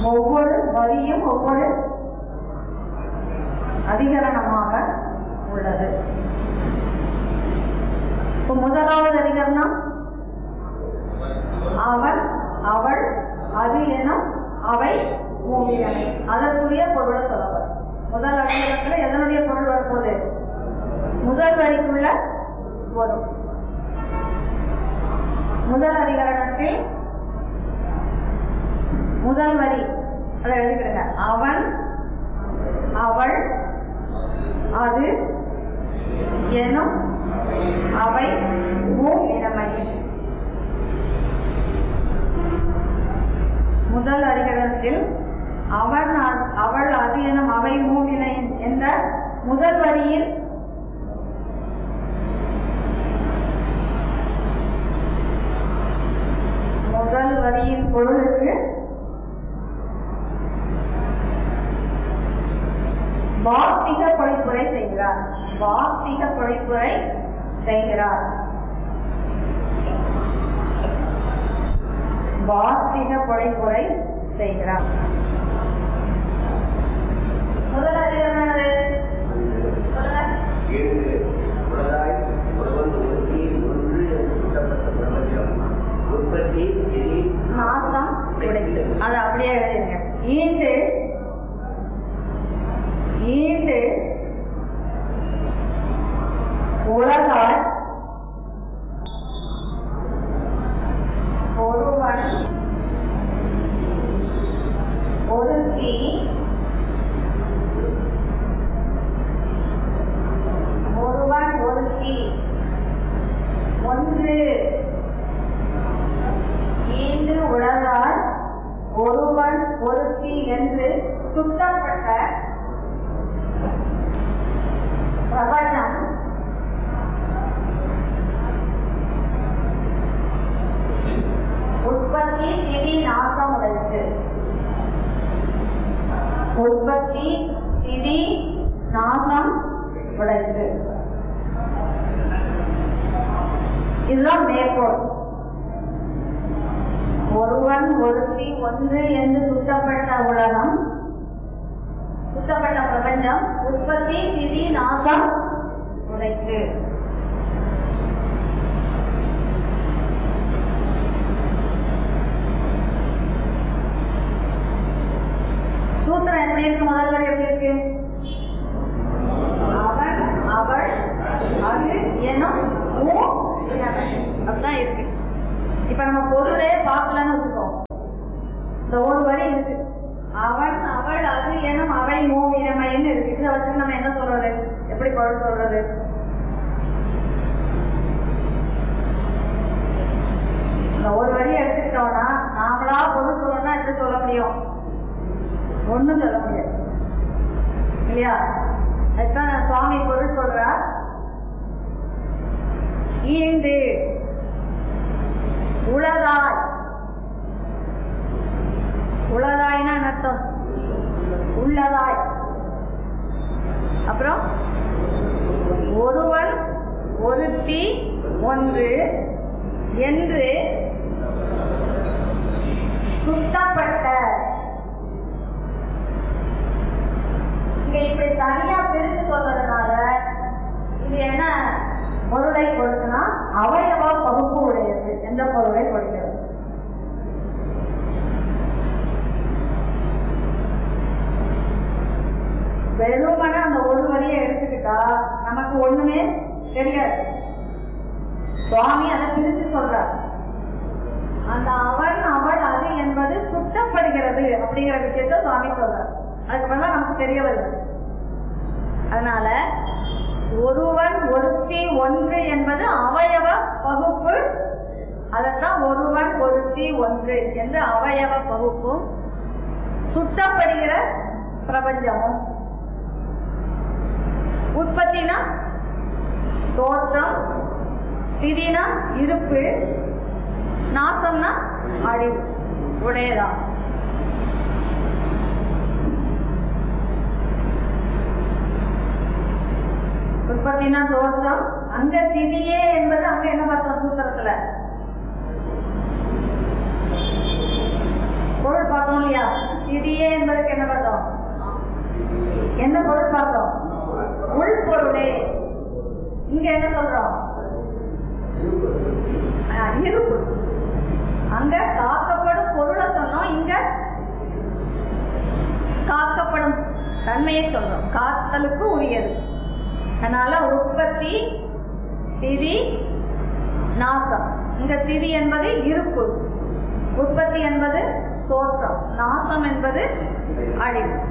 ஒவ்வொரு வரியும் ஒவ்வொரு அதிகரணமாக உள்ளது இப்ப முதலாவது அதிகரணம் அவன் அவள் அது எனும் அவை மூவியமை அதற்குரிய பொருளை சொல்லப்படும் முதல் அதிகரணத்துல எதனுடைய பொருள் வரப்போகுது முதல் வரிக்குள்ள வரும் முதல் அதிகரணத்தில் முதல் வரி அதை எழுதிக்கிடுங்க அவன் அவள் அது எனும் அவை மூ இனமை முதல் அதிகரணத்தில் அவன் அ- அவள் அது எனும் அவை மூவினை என்ற முதல் வரியில் முதல் வரியின் பொருளுக்கு வார்த்திக பொழிப்புரை செய்கிறார் வார்த்திக பொழிப்புரை செய்கிறார் வார்த்திக பொழிப்புரை செய்கிறார் முதல் அதிகாரம் என்னது? சொல்லுங்க ஏழு உலகாய் ஒருவன் ஒருத்தி ஒன்று என்று சுட்டப்பட்ட பிரபஞ்சம் உற்பத்தி விதி நாசம் உடைத்து அது அப்படியே எழுதிருங்க ஈண்டு ஈண்டு உலகால் ஒருவன் ஒருத்தி ஒருவன் ஒருத்தி ஒன்று ஈண்டு உலகால் ஒருவன் ஒருத்தி என்று சுட்டப்பட்ட பிரபஞ்சம் உற்பத்தி திதி நாசம் உடைத்து உற்பத்தி திதி நாசம் உடைத்து இதுதான் மேற்கோள் ஒருவன் ஒருத்தி ஒன்று என்று சுத்தப்பட்ட உலகம் சுத்தப்பட்ட பிரபஞ்சம் உற்பத்தி திதி நாசம் உடைத்து சூத்திரம் எப்படி இருக்கு முதல் வரி எப்படி இருக்கு அவன் அவள் அது எனும் ஊ அப்படிதான் இருக்கு இப்ப நம்ம பொருளே பார்க்கலன்னு வச்சுக்கோ இந்த ஒரு வரி இருக்கு அவன் அவள் அது எனும் அவை மூவினமைன்னு இருக்கு இதை வச்சு நம்ம என்ன சொல்றது எப்படி பொருள் சொல்றது இந்த ஒரு வரி எடுத்துக்கிட்டோம்னா நாமளா பொருள் சொல்லணும்னா எப்படி சொல்ல முடியும் ஒண்ணும் சொல்ல முடியாது இல்லையா அதுதான் சுவாமி பொருள் சொல்றார் ஈண்டு உலகாய் உலகாய்னா என்ன அர்த்தம் உள்ளதாய் அப்புறம் ஒருவன் ஒருத்தி ஒன்று என்று சுட்டப்பட்ட இங்க இப்படி தனியா பிரித்து சொல்றதுனால இது என்ன பொருளை கொடுக்குன்னா அவயவ பகுப்பு உடையது எந்த பொருளை கொடுக்கிறது வெறுமன அந்த ஒரு வரியை எடுத்துக்கிட்டா நமக்கு ஒண்ணுமே தெரியாது சுவாமி அதை பிரித்து சொல்றார் அந்த அவன் அவள் அது என்பது சுட்டப்படுகிறது அப்படிங்கிற விஷயத்த சுவாமி சொல்றார் அதுக்கப்புறம் தான் நமக்கு தெரிய வருது அதனால ஒருவன் ஒருத்தி ஒன்று என்பது அவயவ பகுப்பு அதைத்தான் ஒருவன் ஒருத்தி ஒன்று என்று அவயவ பகுப்பும் சுட்டப்படுகிற பிரபஞ்சமும் உற்பத்தினா தோற்றம் திதினா இருப்பு நாசம்னா அழிவு உடையதா உற்பத்தினா தோற்றம் அங்க திதியே என்பது அங்க என்ன பார்த்தோம் சூத்திரத்துல பொருள் பார்த்தோம் இல்லையா திதியே என்பதற்கு என்ன பார்த்தோம் என்ன பொருள் பார்த்தோம் உள்பொருளே இங்க என்ன சொல்றோம் ஆ, இருப்பு அங்க காக்கப்படும் பொருளை சொன்னோம் இங்க காக்கப்படும் தன்மையை சொல்றோம் காத்தலுக்கு உரியது அதனால உற்பத்தி திதி நாசம் இங்க திதி என்பது இருப்பு உற்பத்தி என்பது தோற்றம் நாசம் என்பது அழிவு